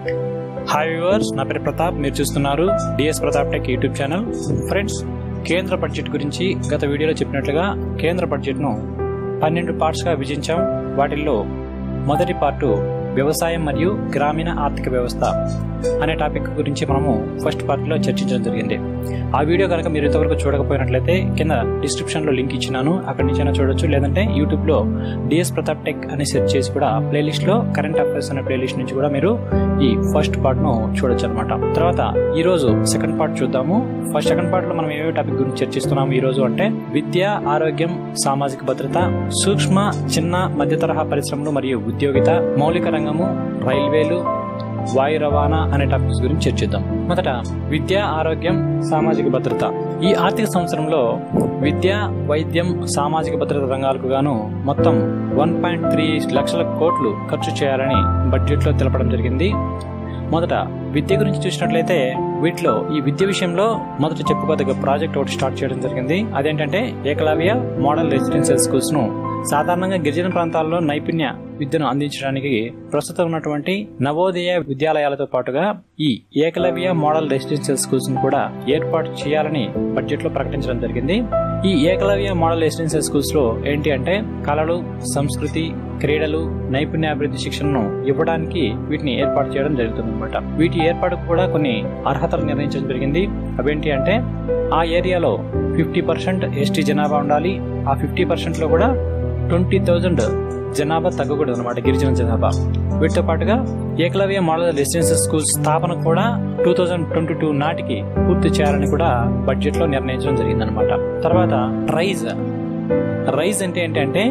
hi viewers నా పేరు ప్రతాప్ మీరు చూస్తున్నారు DS Pratap tech YouTube channel friends కేంద్ర బడ్జెట్ గురించి గత వీడియోలో చెప్పినట్లుగా కేంద్ర బడ్జెట్ను పన్నెండు పార్ట్స్గా విభజించాం వాటిల్లో మొదటి పార్టు వ్యవసాయం మరియు గ్రామీణ ఆర్థిక వ్యవస్థ అనే టాపిక్ గురించి మనము ఫస్ట్ పార్ట్లో చర్చించడం జరిగింది ఆ వీడియో కనుక మీరు ఇంతవరకు చూడకపోయినట్లయితే కింద డిస్క్రిప్షన్లో లింక్ ఇచ్చినాను అక్కడి నుంచి అయినా చూడొచ్చు లేదంటే యూట్యూబ్లో డిఎస్ ప్రతాప్ టెక్ అని సెర్చ్ చేసి కూడా ప్లేలిస్ట్లో కరెంట్ అఫైర్స్ అనే ప్లేలిస్ట్ నుంచి కూడా మీరు ఈ ఫస్ట్ పార్ట్ను చూడొచ్చు అనమాట తర్వాత ఈ రోజు సెకండ్ పార్ట్ చూద్దాము ఫస్ట్ సెకండ్ పార్ట్ లో మనం ఏ టాపిక్ గురించి చర్చిస్తున్నాము ఈ రోజు అంటే విద్య ఆరోగ్యం సామాజిక భద్రత సూక్ష్మ చిన్న మధ్య తరహా పరిశ్రమలు మరియు ఉద్యోగిత మౌలిక రంగము రైల్వేలు వాయు రవాణా అనే టాపిక్స్ గురించి చర్చిద్దాం మొదట విద్య ఆరోగ్యం సామాజిక భద్రత ఈ ఆర్థిక సంవత్సరంలో విద్య వైద్యం సామాజిక భద్రత రంగాలకు గాను మొత్తం వన్ పాయింట్ త్రీ లక్షల కోట్లు ఖర్చు చేయాలని బడ్జెట్లో తెలపడం జరిగింది మొదట విద్య గురించి చూసినట్లయితే వీటిలో ఈ విద్య విషయంలో మొదట చెప్పుకోదగ్గ ప్రాజెక్ట్ ఒకటి స్టార్ట్ చేయడం జరిగింది అదేంటంటే ఏకలవ్య మోడల్ రెసిడెన్షియల్ స్కూల్స్ ను సాధారణంగా గిరిజన ప్రాంతాల్లో నైపుణ్య విద్యను అందించడానికి ప్రస్తుతం ఉన్నటువంటి నవోదయ విద్యాలయాలతో పాటుగా ఈ ఏకలవ్య మోడల్ రెసిడెన్షియల్ స్కూల్స్ ను కూడా ఏర్పాటు చేయాలని బడ్జెట్ లో ప్రకటించడం జరిగింది ఈ ఏకలవ్య మోడల్ రెసిడెన్షియల్ స్కూల్స్ లో ఏంటి అంటే కళలు సంస్కృతి క్రీడలు నైపుణ్యాభివృద్ధి శిక్షణను ఇవ్వడానికి వీటిని ఏర్పాటు చేయడం జరుగుతుంది అనమాట వీటి ఏర్పాటుకు కూడా కొన్ని అర్హతలు నిర్ణయించడం జరిగింది అవేంటి అంటే ఆ ఏరియాలో ఫిఫ్టీ పర్సెంట్ ఎస్టీ జనాభా ఉండాలి ఆ ఫిఫ్టీ పర్సెంట్ లో కూడా ట్వంటీ థౌజండ్ జనాభా తగ్గకూడదు అనమాట గిరిజన జనాభా వీటితో పాటుగా ఏకలవ్య మోడల్ రెసిడెన్షియల్ స్కూల్ స్థాపన కూడా టూ థౌజండ్ ట్వంటీ టూ నాటికి పూర్తి చేయాలని కూడా బడ్జెట్ లో నిర్ణయించడం జరిగిందనమాట తర్వాత రైజ్ రైజ్ అంటే ఏంటంటే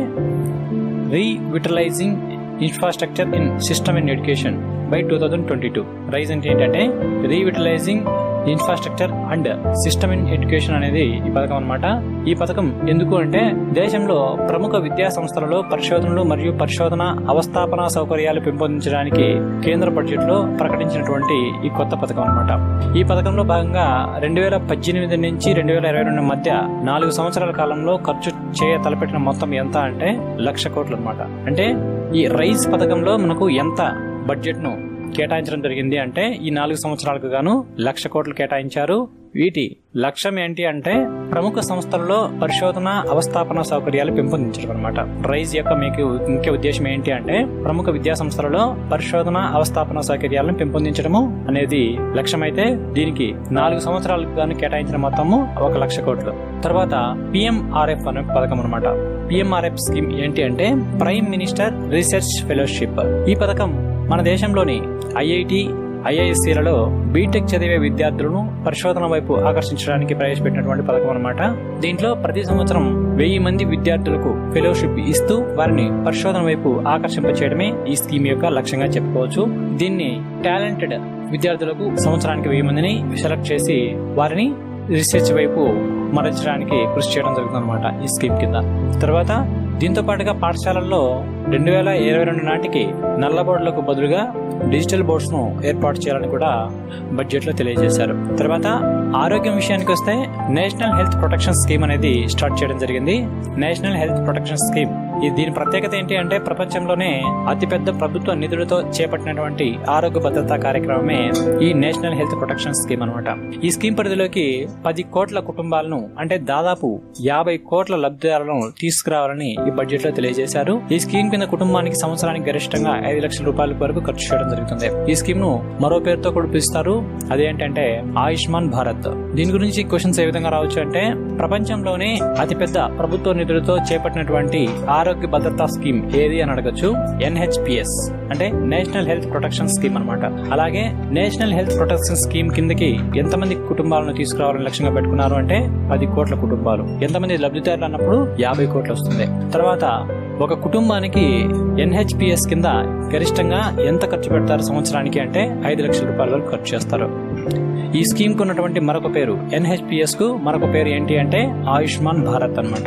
revitalizing infrastructure in system in education by two thousand twenty two rise అంటే ఏంటంటే revitalizing infrastructure and system in education అనేది ఈ పథకం అనమాట ఈ పథకం ఎందుకు అంటే దేశంలో ప్రముఖ విద్యా సంస్థలలో పరిశోధనలు మరియు పరిశోధన అవస్థాపన సౌకర్యాలు పెంపొందించడానికి కేంద్ర బడ్జెట్ లో ప్రకటించినటువంటి ఈ కొత్త పథకం అనమాట ఈ పథకంలో భాగంగా రెండు వేల పద్దెనిమిది నుంచి రెండు వేల ఇరవై రెండు మధ్య నాలుగు సంవత్సరాల కాలంలో ఖర్చు చేయ తలపెట్టిన మొత్తం ఎంత అంటే లక్ష కోట్లు అనమాట అంటే ఈ రైస్ పథకంలో మనకు ఎంత బడ్జెట్ ను కేటాయించడం జరిగింది అంటే ఈ నాలుగు సంవత్సరాలకు గాను లక్ష కోట్లు కేటాయించారు వీటి లక్ష్యం ఏంటి అంటే ప్రముఖ సంస్థలలో పరిశోధన అవస్థాపన సౌకర్యాలు పెంపొందించడం అనమాట రైజ్ యొక్క మీకు ముఖ్య ఉద్దేశం ఏంటి అంటే ప్రముఖ విద్యా సంస్థలలో పరిశోధన అవస్థాపన సౌకర్యాలను పెంపొందించడము అనేది లక్ష్యమైతే దీనికి నాలుగు సంవత్సరాలకు గాను కేటాయించిన మొత్తము ఒక లక్ష కోట్లు తర్వాత పిఎంఆర్ఎఫ్ అనే పథకం అనమాట పిఎంఆర్ఎఫ్ స్కీమ్ ఏంటి అంటే ప్రైమ్ మినిస్టర్ రీసెర్చ్ ఫెలోషిప్ ఈ పథకం మన దేశంలోని ఐఐటి ఐఐఎస్సీలలో బీటెక్ చదివే విద్యార్థులను పరిశోధన వైపు ఆకర్షించడానికి ప్రవేశపెట్టినటువంటి పథకం అనమాట దీంట్లో ప్రతి సంవత్సరం వెయ్యి మంది విద్యార్థులకు ఫెలోషిప్ ఇస్తూ వారిని పరిశోధన వైపు ఆకర్షింపచేయడమే ఈ స్కీమ్ యొక్క లక్ష్యంగా చెప్పుకోవచ్చు దీన్ని టాలెంటెడ్ విద్యార్థులకు సంవత్సరానికి వెయ్యి మందిని సెలెక్ట్ చేసి వారిని రీసెర్చ్ వైపు మరల్చడానికి కృషి చేయడం జరుగుతుంది అనమాట ఈ స్కీమ్ కింద తర్వాత దీంతో పాటుగా పాఠశాలల్లో రెండు వేల ఇరవై రెండు నాటికి నల్ల బోర్డులకు బదులుగా డిజిటల్ బోర్డ్స్ ను ఏర్పాటు చేయాలని కూడా బడ్జెట్ లో తెలియజేశారు తర్వాత ఆరోగ్యం విషయానికి వస్తే నేషనల్ హెల్త్ ప్రొటెక్షన్ స్కీమ్ అనేది స్టార్ట్ చేయడం జరిగింది నేషనల్ హెల్త్ ప్రొటెక్షన్ స్కీమ్ ఈ దీని ప్రత్యేకత ఏంటి అంటే ప్రపంచంలోనే అతిపెద్ద ప్రభుత్వ నిధులతో చేపట్టినటువంటి ఆరోగ్య భద్రతా కార్యక్రమమే ఈ నేషనల్ హెల్త్ ప్రొటెక్షన్ స్కీమ్ అనమాట ఈ స్కీమ్ పరిధిలోకి పది కోట్ల కుటుంబాలను అంటే దాదాపు యాభై కోట్ల లబ్ధిదారులను తీసుకురావాలని ఈ బడ్జెట్ లో తెలియజేశారు ఈ స్కీమ్ కింద కుటుంబానికి సంవత్సరానికి గరిష్టంగా ఐదు లక్షల రూపాయల వరకు ఖర్చు చేయడం జరుగుతుంది ఈ స్కీమ్ ను మరో పేరుతో కూడా పిలుస్తారు అదేంటంటే ఆయుష్మాన్ భారత్ దీని గురించి క్వశ్చన్స్ ఏ విధంగా రావచ్చు అంటే ప్రపంచంలోనే అతిపెద్ద ప్రభుత్వ నిధులతో చేపట్టినటువంటి ఆరోగ్య భద్రతా స్కీమ్ ఏది అని అడగచ్చు ఎన్హెచ్పిఎస్ అంటే నేషనల్ హెల్త్ ప్రొటెక్షన్ స్కీమ్ అనమాట అలాగే నేషనల్ హెల్త్ ప్రొటెక్షన్ స్కీమ్ కిందకి ఎంతమంది కుటుంబాలను తీసుకురావాలని లక్ష్యంగా పెట్టుకున్నారు అంటే పది కోట్ల కుటుంబాలు ఎంతమంది లబ్ధిదారులు అన్నప్పుడు యాభై కోట్లు వస్తుంది తర్వాత ఒక కుటుంబానికి ఎన్హెచ్పిఎస్ కింద గరిష్టంగా ఎంత ఖర్చు పెడతారు సంవత్సరానికి అంటే ఐదు లక్షల రూపాయల వరకు ఖర్చు చేస్తారు ఈ స్కీమ్ కు ఉన్నటువంటి మరొక పేరు ఎన్హెచ్పిఎస్ కు మరొక పేరు ఏంటి అంటే ఆయుష్మాన్ భారత్ అన్నమాట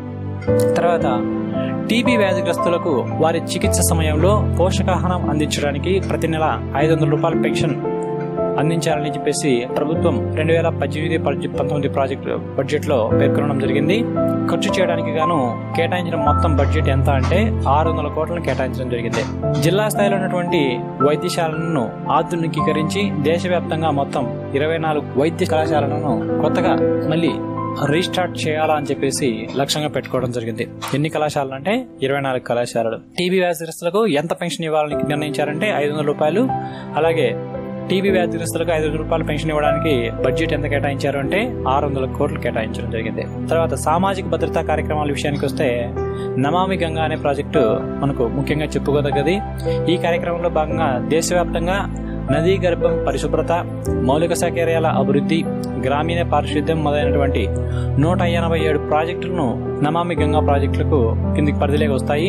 తర్వాత టీబీ వ్యాధిగ్రస్తులకు వారి చికిత్స సమయంలో పోషకాహారం అందించడానికి ప్రతి నెల ఐదు వందల రూపాయల పెన్షన్ అందించాలని చెప్పేసి ప్రభుత్వం రెండు వేల పద్దెనిమిది పంతొమ్మిది ప్రాజెక్టు బడ్జెట్ లో పేర్కొనడం జరిగింది ఖర్చు చేయడానికి గాను కేటాయించిన మొత్తం బడ్జెట్ ఎంత అంటే ఆరు వందల కోట్లను కేటాయించడం జరిగింది జిల్లా స్థాయిలో ఉన్నటువంటి వైద్యశాలలను ఆధునికీకరించి దేశవ్యాప్తంగా మొత్తం ఇరవై నాలుగు వైద్య కళాశాలలను కొత్తగా మళ్ళీ రీస్టార్ట్ చేయాలా అని చెప్పేసి లక్ష్యంగా పెట్టుకోవడం జరిగింది ఎన్ని కళాశాలలు అంటే ఇరవై నాలుగు కళాశాలలు టీబీ వ్యాధిగ్రస్తులకు ఎంత పెన్షన్ ఇవ్వాలని నిర్ణయించారంటే ఐదు వందల రూపాయలు అలాగే టీబీ వ్యాధిగ్రస్తులకు ఐదు వందల రూపాయలు పెన్షన్ ఇవ్వడానికి బడ్జెట్ ఎంత కేటాయించారు అంటే ఆరు వందల కోట్లు కేటాయించడం జరిగింది తర్వాత సామాజిక భద్రతా కార్యక్రమాల విషయానికి వస్తే నమామి గంగా అనే ప్రాజెక్టు మనకు ముఖ్యంగా చెప్పుకోదగ్గది ఈ కార్యక్రమంలో భాగంగా దేశవ్యాప్తంగా నదీ గర్భం పరిశుభ్రత మౌలిక సౌకర్యాల అభివృద్ధి గ్రామీణ పారిశుద్ధ్యం మొదలైనటువంటి నూట ఎనభై ఏడు ప్రాజెక్టులను నమామి గంగా ప్రాజెక్టులకు కిందికి పరిధిలోకి వస్తాయి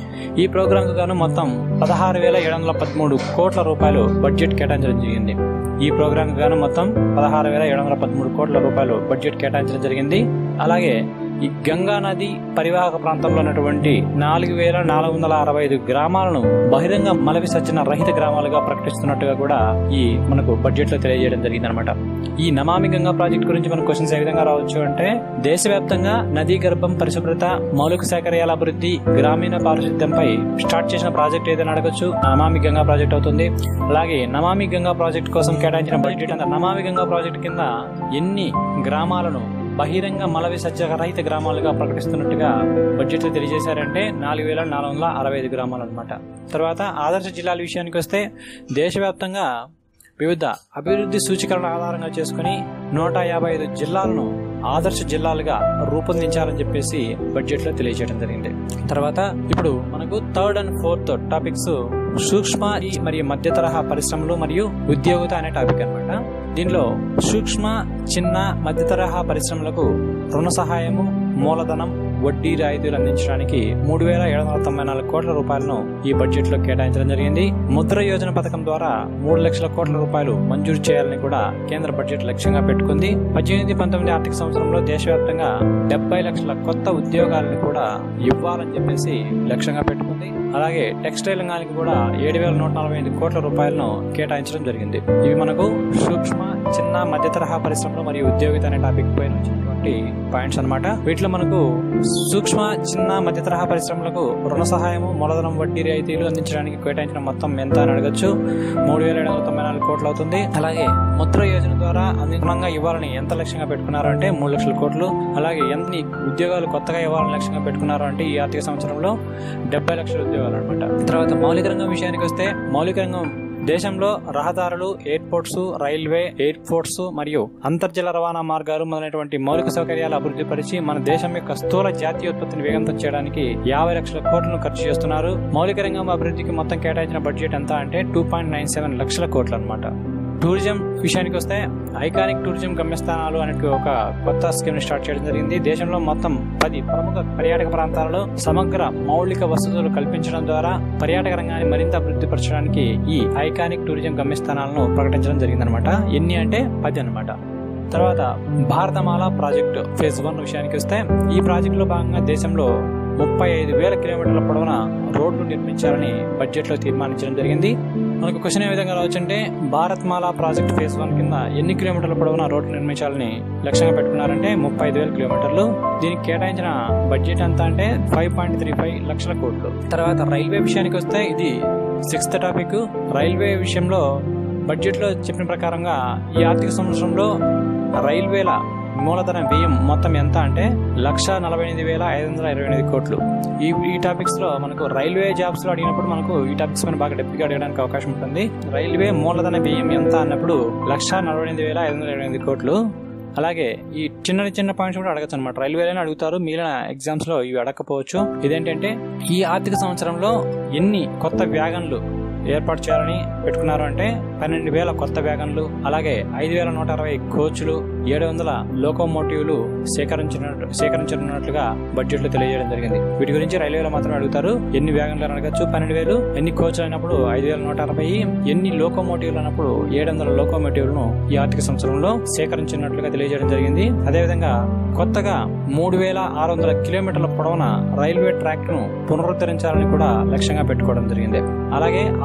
ఈ ప్రోగ్రాంకు గాను మొత్తం పదహారు వేల ఏడు వందల పదమూడు కోట్ల రూపాయలు బడ్జెట్ కేటాయించడం జరిగింది ఈ ప్రోగ్రాంకు గాను మొత్తం పదహారు వేల ఏడు వందల పదమూడు కోట్ల రూపాయలు బడ్జెట్ కేటాయించడం జరిగింది అలాగే ఈ గంగా నది పరివాహక ప్రాంతంలో ఉన్నటువంటి నాలుగు వేల నాలుగు వందల అరవై ఐదు గ్రామాలను బహిరంగ మల విసర్జన రహిత గ్రామాలుగా ప్రకటిస్తున్నట్టుగా కూడా ఈ మనకు బడ్జెట్ లో తెలియజేయడం జరిగింది అనమాట ఈ నమామి గంగా ప్రాజెక్ట్ గురించి మనకు క్వశ్చన్స్ ఏ విధంగా రావచ్చు అంటే దేశవ్యాప్తంగా నదీ గర్భం పరిశుభ్రత మౌలిక సౌకర్యాల అభివృద్ధి గ్రామీణ పారిశుద్ధ్యంపై స్టార్ట్ చేసిన ప్రాజెక్ట్ ఏదైనా అడగచ్చు నమామి గంగా ప్రాజెక్ట్ అవుతుంది అలాగే నమామి గంగా ప్రాజెక్ట్ కోసం కేటాయించిన బడ్జెట్ అంతా నమామి గంగా ప్రాజెక్ట్ కింద ఎన్ని గ్రామాలను బహిరంగ మల విసర్జక రహిత గ్రామాలుగా ప్రకటిస్తున్నట్టుగా బడ్జెట్ లో తెలియజేశారంటే నాలుగు వేల నాలుగు వందల అరవై ఐదు గ్రామాలు అనమాట తర్వాత ఆదర్శ జిల్లాల విషయానికి వస్తే దేశవ్యాప్తంగా వివిధ అభివృద్ధి సూచికలను ఆధారంగా చేసుకుని నూట యాభై ఐదు జిల్లాలను ఆదర్శ జిల్లాలుగా రూపొందించాలని చెప్పేసి బడ్జెట్ లో తెలియజేయడం జరిగింది తర్వాత ఇప్పుడు మనకు థర్డ్ అండ్ ఫోర్త్ టాపిక్స్ సూక్ష్మ మరియు మధ్య తరహా పరిశ్రమలు మరియు ఉద్యోగిత అనే టాపిక్ అనమాట దీనిలో సూక్ష్మ చిన్న మధ్య తరహా పరిశ్రమలకు రుణ సహాయము మూలధనం వడ్డీ రాయితీలు అందించడానికి మూడు వేల ఏడు వందల తొంభై నాలుగు కోట్ల రూపాయలను ఈ బడ్జెట్ లో కేటాయించడం జరిగింది ముద్ర యోజన పథకం ద్వారా మూడు లక్షల కోట్ల రూపాయలు మంజూరు చేయాలని కూడా కేంద్ర బడ్జెట్ లక్ష్యంగా పెట్టుకుంది పద్దెనిమిది పంతొమ్మిది ఆర్థిక సంవత్సరంలో దేశవ్యాప్తంగా డెబ్బై లక్షల కొత్త ఉద్యోగాలను కూడా ఇవ్వాలని చెప్పేసి లక్ష్యంగా పెట్టుకుంది అలాగే టెక్స్టైల్ రంగానికి కూడా ఏడు వేల నూట నలభై ఐదు కోట్ల రూపాయలను కేటాయించడం జరిగింది ఇవి మనకు సూక్ష్మ చిన్న మధ్య తరహా పరిశ్రమలు మరియు ఉద్యోగిత అనే టాపిక్ పైన వచ్చినటువంటి పాయింట్స్ అనమాట వీటిలో మనకు సూక్ష్మ చిన్న మధ్య తరహా పరిశ్రమలకు రుణ సహాయము మూలధనం వడ్డీ రాయితీలు అందించడానికి కేటాయించిన మొత్తం ఎంత అని అడగచ్చు మూడు వేల ఏడు వందల తొంభై నాలుగు కోట్లు అవుతుంది అలాగే ముద్ర యోజన ద్వారా అందించడంగా ఇవ్వాలని ఎంత లక్ష్యంగా పెట్టుకున్నారు అంటే మూడు లక్షల కోట్లు అలాగే ఎన్ని ఉద్యోగాలు కొత్తగా ఇవ్వాలని లక్ష్యంగా పెట్టుకున్నారు అంటే ఈ ఆర్థిక సంవత్సరంలో డెబ్బై లక్షల ఉద్యోగాలు అనమాట తర్వాత మౌలిక రంగం విషయానికి వస్తే మౌలిక రంగం దేశంలో రహదారులు ఎయిర్పోర్ట్స్ రైల్వే ఎయిర్పోర్ట్స్ మరియు అంతర్జల రవాణా మార్గాలు మొదలైనటువంటి మౌలిక సౌకర్యాలు అభివృద్ధి పరిచి మన దేశం యొక్క స్థూల జాతీయోత్పత్తిని వేగంతం చేయడానికి యాభై లక్షల కోట్లను ఖర్చు చేస్తున్నారు మౌలిక రంగం అభివృద్ధికి మొత్తం కేటాయించిన బడ్జెట్ ఎంత అంటే టూ పాయింట్ నైన్ సెవెన్ లక్షల కోట్లు అనమాట టూరిజం విషయానికి వస్తే ఐకానిక్ టూరిజం గమ్యస్థానాలు అనే ఒక కొత్త స్కీమ్ స్టార్ట్ చేయడం జరిగింది దేశంలో మొత్తం పది ప్రముఖ పర్యాటక ప్రాంతాలలో సమగ్ర మౌలిక వసతులు కల్పించడం ద్వారా పర్యాటక రంగాన్ని మరింత అభివృద్ధి పరచడానికి ఈ ఐకానిక్ టూరిజం గమ్యస్థానాలను ప్రకటించడం జరిగిందనమాట ఎన్ని అంటే పది అనమాట తర్వాత భారతమాల ప్రాజెక్టు ఫేజ్ వన్ విషయానికి వస్తే ఈ ప్రాజెక్టులో భాగంగా దేశంలో ముప్పై ఐదు వేల కిలోమీటర్ల పొడవున రోడ్లు నిర్మించాలని బడ్జెట్ లో తీర్మానించడం జరిగింది మనకు క్వశ్చన్ ఏ విధంగా రావచ్చు అంటే భారత్ మాలా ప్రాజెక్ట్ ఫేజ్ వన్ కింద ఎన్ని కిలోమీటర్ల పొడవున రోడ్లు నిర్మించాలని లక్ష్యంగా పెట్టుకున్నారంటే ముప్పై ఐదు వేల కిలోమీటర్లు దీనికి కేటాయించిన బడ్జెట్ ఎంత అంటే ఫైవ్ పాయింట్ త్రీ ఫైవ్ లక్షల కోట్లు తర్వాత రైల్వే విషయానికి వస్తే ఇది సిక్స్త్ టాపిక్ రైల్వే విషయంలో బడ్జెట్ లో చెప్పిన ప్రకారంగా ఈ ఆర్థిక సంవత్సరంలో రైల్వేల మూలధన వ్యయం మొత్తం ఎంత అంటే లక్ష నలభై ఎనిమిది వేల ఐదు వందల ఇరవై ఎనిమిది కోట్లు ఈ ఈ టాపిక్స్ లో మనకు రైల్వే జాబ్స్ లో అడిగినప్పుడు మనకు ఈ టాపిక్స్ పైన బాగా డెప్త్ గా అడగడానికి అవకాశం ఉంటుంది రైల్వే మూలధన వ్యయం ఎంత అన్నప్పుడు లక్ష నలభై ఎనిమిది వేల ఐదు వందల ఇరవై ఎనిమిది కోట్లు అలాగే ఈ చిన్న చిన్న పాయింట్స్ కూడా అడగచ్చు అనమాట రైల్వేలోనే అడుగుతారు మిగిలిన ఎగ్జామ్స్ లో ఇవి అడగకపోవచ్చు ఇదేంటంటే ఈ ఆర్థిక సంవత్సరంలో ఎన్ని కొత్త వ్యాగన్లు ఏర్పాటు చేయాలని పెట్టుకున్నారు అంటే పన్నెండు వేల కొత్త వ్యాగన్లు అలాగే ఐదు వేల నూట అరవై కోచ్లు ఏడు వందల లోకోమోటివ్లు సేకరించిన సేకరించనున్నట్లుగా బడ్జెట్ లో తెలియజేయడం జరిగింది వీటి గురించి రైల్వేలో మాత్రం అడుగుతారు ఎన్ని వ్యాగన్లు అని అడగచ్చు పన్నెండు వేలు ఎన్ని కోచ్లు అయినప్పుడు ఐదు వేల నూట అరవై ఎన్ని లోకోమోటివ్లు అన్నప్పుడు ఏడు వందల లోకోమోటివ్లను ఈ ఆర్థిక సంవత్సరంలో సేకరించినట్లుగా తెలియజేయడం జరిగింది అదేవిధంగా కొత్తగా మూడు వేల ఆరు వందల కిలోమీటర్ల పొడవున రైల్వే ట్రాక్ ను పునరుద్ధరించాలని కూడా లక్ష్యంగా పెట్టుకోవడం జరిగింది అలాగే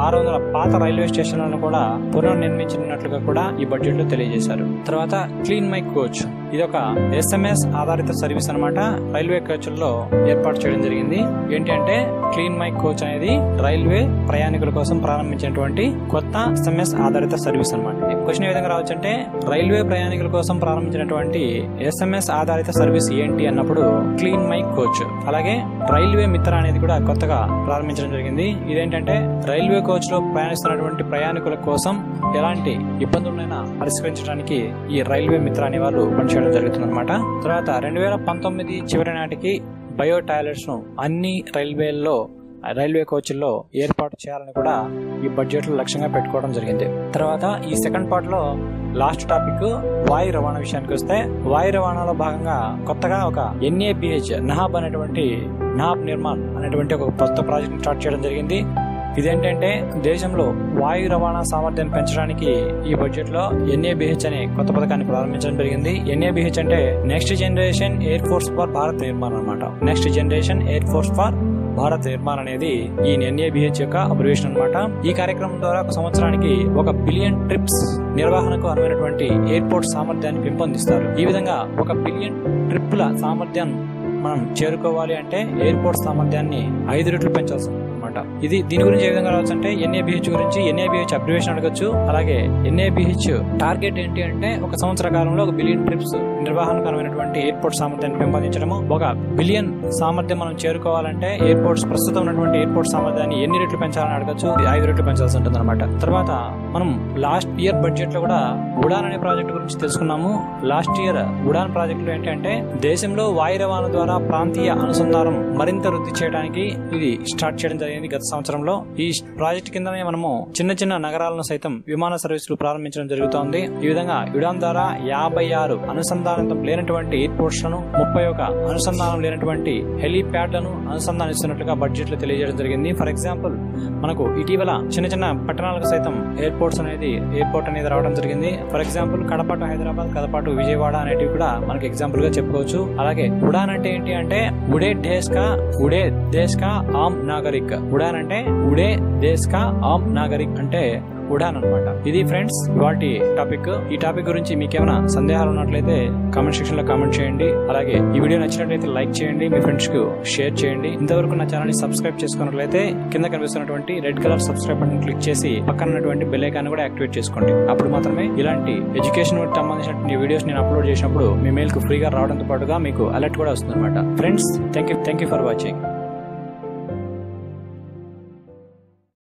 ఆరు వందల పాత రైల్వే స్టేషన్లను కూడా పునర్నిర్మించినట్లుగా కూడా ఈ బడ్జెట్ లో తెలియజేశారు తర్వాత క్లీన్ మై కోచ్ ఇది ఒక ఎస్ఎంఎస్ ఆధారిత సర్వీస్ అనమాట రైల్వే కోచ్ల్లో ఏర్పాటు చేయడం జరిగింది ఏంటి అంటే క్లీన్ మై కోచ్ అనేది రైల్వే ప్రయాణికుల కోసం ప్రారంభించినటువంటి కొత్త ఎస్ఎంఎస్ ఆధారిత సర్వీస్ అనమాట క్వశ్చన్ ఏ విధంగా రావచ్చు అంటే రైల్వే ప్రయాణికుల కోసం ప్రారంభించినటువంటి ఎస్ఎంఎస్ ఆధారిత సర్వీస్ ఏంటి అన్నప్పుడు క్లీన్ మై కోచ్ అలాగే రైల్వే మిత్ర అనేది కూడా కొత్తగా ప్రారంభించడం జరిగింది ఇదేంటంటే రైల్వే కోచ్ లో ప్రయాణిస్తున్నటువంటి ప్రయాణికుల కోసం ఎలాంటి ఇబ్బందులైనా పరిష్కరించడానికి ఈ రైల్వే మిత్ర అనే వాళ్ళు పనిచేయడం జరుగుతుంది అనమాట తర్వాత రెండు వేల పంతొమ్మిది చివరి నాటికి బయో టాయిలెట్స్ ను అన్ని రైల్వేల్లో రైల్వే కోచ్ల్లో ఏర్పాటు చేయాలని కూడా ఈ బడ్జెట్ లో లక్ష్యంగా పెట్టుకోవడం జరిగింది తర్వాత ఈ సెకండ్ పార్ట్ లో లాస్ట్ టాపిక్ వాయు రవాణా విషయానికి వస్తే వాయు రవాణాలో భాగంగా కొత్తగా ఒక ఎన్ఏబిహెచ్ నహాబ్ అనేటువంటి నహాబ్ నిర్మాణ్ అనేటువంటి ఒక కొత్త ప్రాజెక్ట్ స్టార్ట్ చేయడం జరిగింది ఇదేంటంటే దేశంలో వాయు రవాణా సామర్థ్యం పెంచడానికి ఈ బడ్జెట్ లో ఎన్ఏబిహెచ్ అనే కొత్త పథకాన్ని ప్రారంభించడం జరిగింది ఎన్ఏబిహెచ్ అంటే next generation air force for Bharat నిర్మాణం అనమాట next generation air force for Bharat Nirman అనేది ఈ ఎన్ఏబిహెచ్ యొక్క అబ్రివేషన్ అనమాట ఈ కార్యక్రమం ద్వారా ఒక సంవత్సరానికి ఒక బిలియన్ ట్రిప్స్ నిర్వహణకు అనువైనటువంటి ఎయిర్పోర్ట్ సామర్థ్యాన్ని పెంపొందిస్తారు ఈ విధంగా ఒక బిలియన్ ట్రిప్ల సామర్థ్యం మనం చేరుకోవాలి అంటే ఎయిర్పోర్ట్ సామర్థ్యాన్ని ఐదు రెట్లు పెంచాల్సి అనమాట ఇది దీని గురించి ఏ విధంగా రావచ్చు అంటే ఎన్ఏబిహెచ్ గురించి ఎన్ఏబిహెచ్ అబ్రివేషన్ అడగచ్చు అలాగే ఎన్ఏబిహెచ్ టార్గెట్ ఏంటి అంటే ఒక సంవత్సర కాలంలో ఒక బిలియన్ ట్రిప్స్ నిర్వహణకు అనువైనటువంటి ఎయిర్పోర్ట్ సామర్థ్యాన్ని పెంపొందించడము ఒక బిలియన్ సామర్థ్యం మనం చేరుకోవాలంటే ఎయిర్పోర్ట్స్ ప్రస్తుతం ఉన్నటువంటి ఎయిర్పోర్ట్ సామర్థ్యాన్ని ఎన్ని రెట్లు పెంచాలని అడగచ్చు ఇది ఐదు రెట్లు పెంచాల్సి ఉంటుంది అనమాట తర్వాత మనం లాస్ట్ ఇయర్ బడ్జెట్ లో కూడా ఉడాన్ అనే ప్రాజెక్ట్ గురించి తెలుసుకున్నాము లాస్ట్ ఇయర్ ఉడాన్ ప్రాజెక్ట్ లో ఏంటంటే దేశంలో వాయు రవాణా ద్వారా ప్రాంతీయ అనుసంధానం మరింత వృద్ధి చేయడానికి ఇది స్టార్ట్ చేయడం జరిగింది గత సంవత్సరంలో ఈ ప్రాజెక్ట్ కిందనే మనము చిన్న చిన్న నగరాలను సైతం విమాన సర్వీసులు ప్రారంభించడం జరుగుతోంది ఈ విధంగా ఉడాన్ ద్వారా యాభై ఆరు అనుసంధానం లేనటువంటి ఎయిర్పోర్ట్స్ లను ముప్పై ఒక అనుసంధానం లేనటువంటి హెలీప్యాడ్లను అనుసంధానిస్తున్నట్లుగా బడ్జెట్ లో తెలియజేయడం జరిగింది ఫర్ ఎగ్జాంపుల్ మనకు ఇటీవల చిన్న చిన్న పట్టణాలకు సైతం ఎయిర్పోర్ట్స్ అనేది ఎయిర్పోర్ట్ అనేది రావడం జరిగింది for example Kadapa to Hyderabad Kadapa to Vijayawada అనేటివి కూడా మనకి ఎగ్జాంపుల్ గా చెప్పుకోవచ్చు అలాగే ఉడాన్ అంటే ఏంటి అంటే ఉడే దేశ్ కా ఉడే దేశ్ కా ఆమ్ నాగరిక్ ఉడాన్ అంటే ఉడే దేశ్ కా ఆమ్ నాగరిక్ అంటే ఉడాన్ అనమాట ఇది ఫ్రెండ్స్ వాటి టాపిక్ ఈ టాపిక్ గురించి మీకేమైనా సందేహాలు ఉన్నట్లయితే కామెంట్ సెక్షన్ లో కామెంట్ చేయండి అలాగే ఈ వీడియో నచ్చినట్లయితే లైక్ చేయండి మీ ఫ్రెండ్స్ కు షేర్ చేయండి ఇంతవరకు నా ఛానల్ ని సబ్స్క్రైబ్ చేసుకున్నట్లయితే కింద కనిపిస్తున్నటువంటి red colour subscribe button click చేసి పక్కన ఉన్నటువంటి బెల్ ఐకాన్ కూడా యాక్టివేట్ చేసుకోండి అప్పుడు మాత్రమే ఇలాంటి ఎడ్యుకేషన్ సంబంధించిన వీడియోస్ నేను అప్లోడ్ చేసినప్పుడు మీ మెయిల్ కు ఫ్రీగా రావడంతో పాటుగా మీకు అలర్ట్ కూడా వస్తుంది అనమాట friends thank you thank you for watching